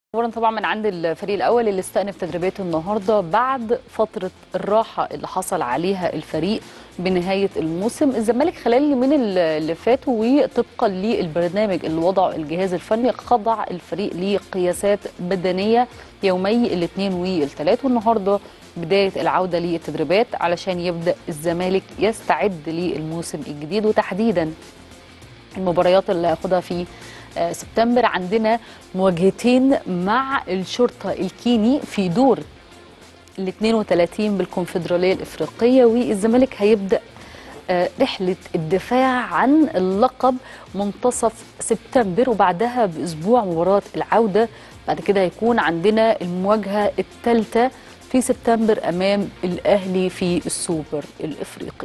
اولا طبعا من عند الفريق الاول اللي استأنف تدريباته النهارده بعد فتره الراحه اللي حصل عليها الفريق بنهايه الموسم الزمالك خلال اليومين اللي فاتوا وطبقا للبرنامج اللي وضعه الجهاز الفني خضع الفريق لقياسات بدنيه يومي الاثنين والثلاث والنهارده بدايه العوده للتدريبات علشان يبدا الزمالك يستعد للموسم الجديد وتحديدا المباريات اللي هياخدها في سبتمبر عندنا مواجهتين مع الشرطة الكيني في دور ال 32 بالكونفدرالية الإفريقية والزمالك هيبدأ رحلة الدفاع عن اللقب منتصف سبتمبر وبعدها بأسبوع مباراة العودة بعد كده هيكون عندنا المواجهة الثالثة في سبتمبر أمام الأهلي في السوبر الإفريقي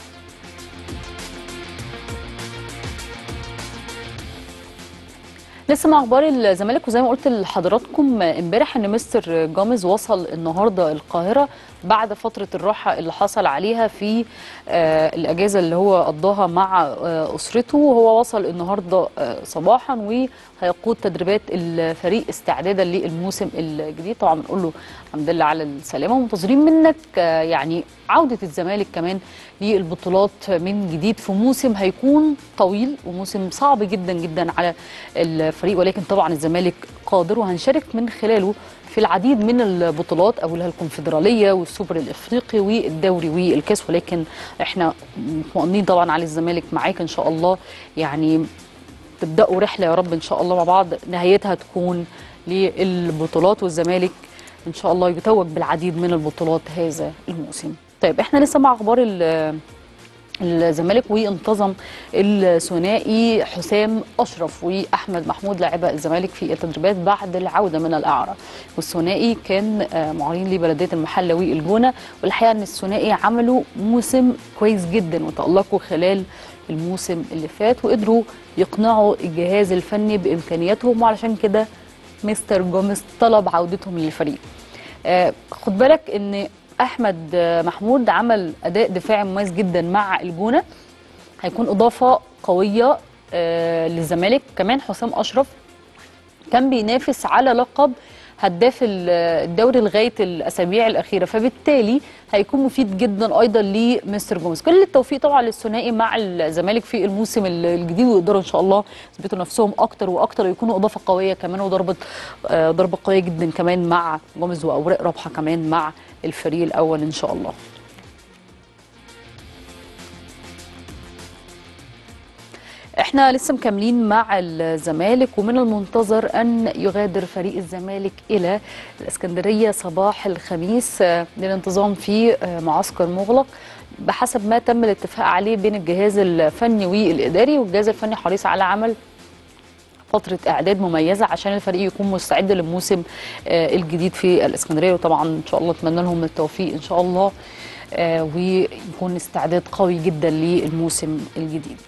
لسه مع اخبار الزمالك وزي ما قلت لحضراتكم امبارح ان مستر جامز وصل النهارده القاهره بعد فتره الراحه اللي حصل عليها في آه الاجازه اللي هو قضاها مع آه اسرته وهو وصل النهارده آه صباحا وهيقود تدريبات الفريق استعدادا للموسم الجديد طبعا بنقول له الحمد لله على السلامه ومنتظرين منك يعني عوده الزمالك كمان للبطولات من جديد في موسم هيكون طويل وموسم صعب جدا جدا على الفريق ولكن طبعا الزمالك قادر وهنشارك من خلاله في العديد من البطولات اولها الكونفدراليه والسوبر الافريقي والدوري والكاس ولكن احنا مطمئنين طبعا على الزمالك معاك ان شاء الله يعني تبداوا رحله يا رب ان شاء الله مع بعض نهايتها تكون للبطولات والزمالك ان شاء الله يتوج بالعديد من البطولات هذا الموسم طيب احنا لسه مع اخبار الزمالك وانتظم الثنائي حسام اشرف واحمد محمود لاعبا الزمالك في التدريبات بعد العوده من الاعاره والثنائي كان معارين لبلديه المحله والجونه والحقيقه ان الثنائي عملوا موسم كويس جدا وتالقوا خلال الموسم اللي فات وقدروا يقنعوا الجهاز الفني بامكانياتهم وعلشان كده مستر جوميز طلب عودتهم للفريق آه خد بالك ان احمد محمود عمل اداء دفاعي مميز جدا مع الجونه هيكون اضافه قويه آه للزمالك كمان حسام اشرف كان بينافس على لقب هداف الدوري لغايه الاسابيع الاخيره فبالتالي هيكون مفيد جدا ايضا لمستر جوميز كل التوفيق طبعا للثنائي مع الزمالك في الموسم الجديد ويقدروا ان شاء الله يثبتوا نفسهم اكتر واكتر ويكونوا اضافه قويه كمان وضربه آه ضربه قويه جدا كمان مع جوميز واوراق رابحه كمان مع الفريق الاول ان شاء الله احنا لسه مكملين مع الزمالك ومن المنتظر ان يغادر فريق الزمالك الى الاسكندريه صباح الخميس للانتظام في معسكر مغلق بحسب ما تم الاتفاق عليه بين الجهاز الفني والاداري والجهاز الفني حريص على عمل فتره اعداد مميزه عشان الفريق يكون مستعد للموسم الجديد في الاسكندريه وطبعا ان شاء الله اتمنى لهم التوفيق ان شاء الله ويكون استعداد قوي جدا للموسم الجديد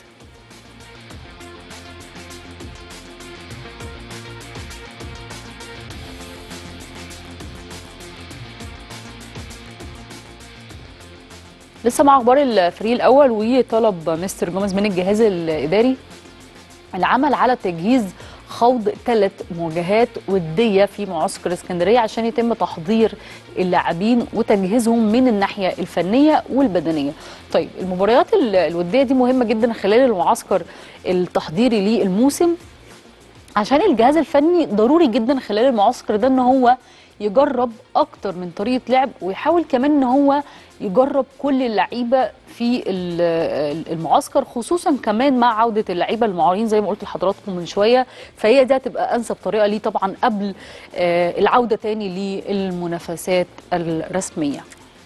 لسه مع اخبار الفريق الاول وطلب مستر جوميز من الجهاز الاداري العمل على تجهيز خوض ثلاث مواجهات وديه في معسكر اسكندريه عشان يتم تحضير اللاعبين وتجهيزهم من الناحيه الفنيه والبدنيه. طيب المباريات الوديه دي مهمه جدا خلال المعسكر التحضيري للموسم عشان الجهاز الفني ضروري جدا خلال المعسكر ده ان هو يجرب اكتر من طريقه لعب ويحاول كمان ان هو يجرب كل اللعيبه في المعسكر خصوصا كمان مع عوده اللعيبه المعارين زي ما قلت لحضراتكم من شويه فهي دي هتبقى انسب طريقه ليه طبعا قبل العوده تاني للمنافسات الرسميه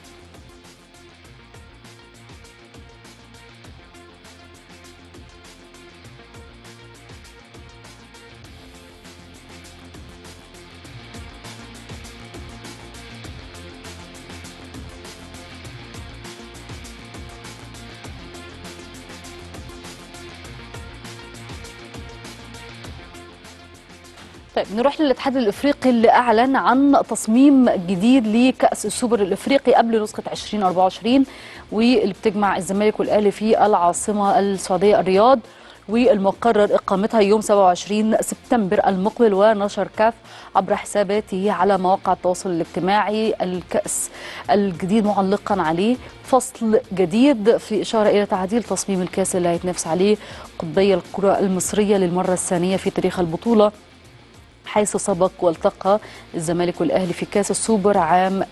طيب نروح للاتحاد الافريقي اللي اعلن عن تصميم جديد لكاس السوبر الافريقي قبل نسخه 2024 واللي بتجمع الزمالك والاهلي في العاصمه السعوديه الرياض والمقرر إقامتها يوم 27 سبتمبر المقبل ونشر كاف عبر حساباته على مواقع التواصل الاجتماعي الكأس الجديد معلقا عليه فصل جديد في إشارة إلى تعديل تصميم الكأس اللي هيتنافس عليه قطبي الكرة المصرية للمرة الثانية في تاريخ البطولة حيث سبق والتقى الزمالك والأهلي في كأس السوبر عام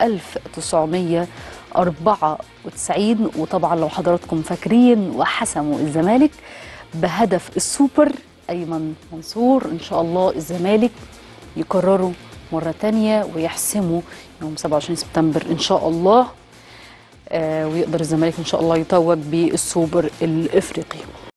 1994 وطبعا لو حضراتكم فاكرين وحسموا الزمالك بهدف السوبر أيمن منصور إن شاء الله الزمالك يكرروا مرة تانية ويحسموا يوم 27 سبتمبر إن شاء الله آه ويقدر الزمالك إن شاء الله يتوج بالسوبر الإفريقي